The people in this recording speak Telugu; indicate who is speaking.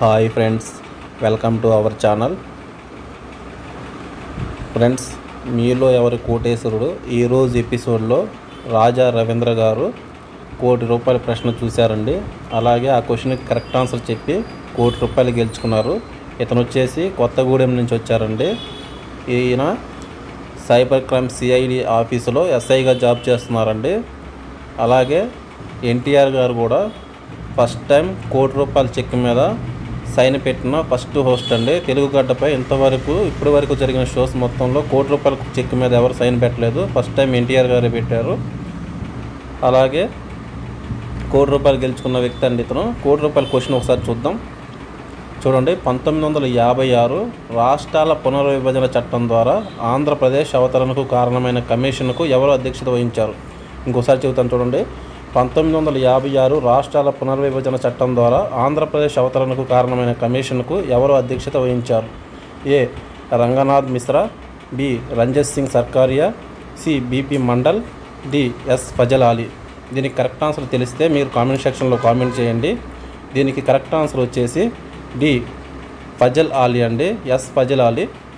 Speaker 1: hi friends welcome to our channel friends మీలో ఎవరి కోటేశ్వరుడు ఈరోజు ఎపిసోడ్లో రాజా రవీంద్ర గారు కోటి రూపాయల ప్రశ్న చూశారండి అలాగే ఆ క్వశ్చన్కి కరెక్ట్ ఆన్సర్ చెప్పి కోటి రూపాయలు గెలుచుకున్నారు ఇతను వచ్చేసి కొత్తగూడెం నుంచి వచ్చారండి ఈయన సైబర్ క్రైమ్ సిఐడి ఆఫీసులో ఎస్ఐగా జాబ్ చేస్తున్నారండి అలాగే ఎన్టీఆర్ గారు కూడా ఫస్ట్ టైం కోటి రూపాయల చెక్ మీద సైన్ పెట్టిన ఫస్ట్ హోస్ట్ అండి తెలుగు గడ్డపై ఇంతవరకు ఇప్పటి వరకు జరిగిన షోస్ మొత్తంలో కోటి రూపాయల చెక్ మీద ఎవరు సైన్ పెట్టలేదు ఫస్ట్ టైం ఎన్టీఆర్ గారే పెట్టారు అలాగే కోటి రూపాయలు గెలుచుకున్న వ్యక్తి అండి ఇతను కోటి రూపాయల క్వశ్చన్ ఒకసారి చూద్దాం చూడండి పంతొమ్మిది వందల యాభై ఆరు రాష్ట్రాల పునర్విభజన చట్టం ద్వారా ఆంధ్రప్రదేశ్ అవతరణకు కారణమైన కమిషన్కు ఎవరు అధ్యక్షత వహించారు ఇంకోసారి చెబుతాను చూడండి పంతొమ్మిది వందల యాభై ఆరు రాష్ట్రాల పునర్విభజన చట్టం ద్వారా ఆంధ్రప్రదేశ్ అవతరణకు కారణమైన కమిషన్కు ఎవరు అధ్యక్షత వహించారు A Ranganath Mishra B Ranjit Singh Sarkaria C BP Mandal D S Fazal Ali దీనికి కరెక్ట్ ఆన్సర్ తెలిస్తే మీరు కామెంట్ సెక్షన్లో కామెంట్ చేయండి దీనికి కరెక్ట్ ఆన్సర్ వచ్చేసి డి ఫజల్ అలీ అండి ఎస్ ఫజల్ అలీ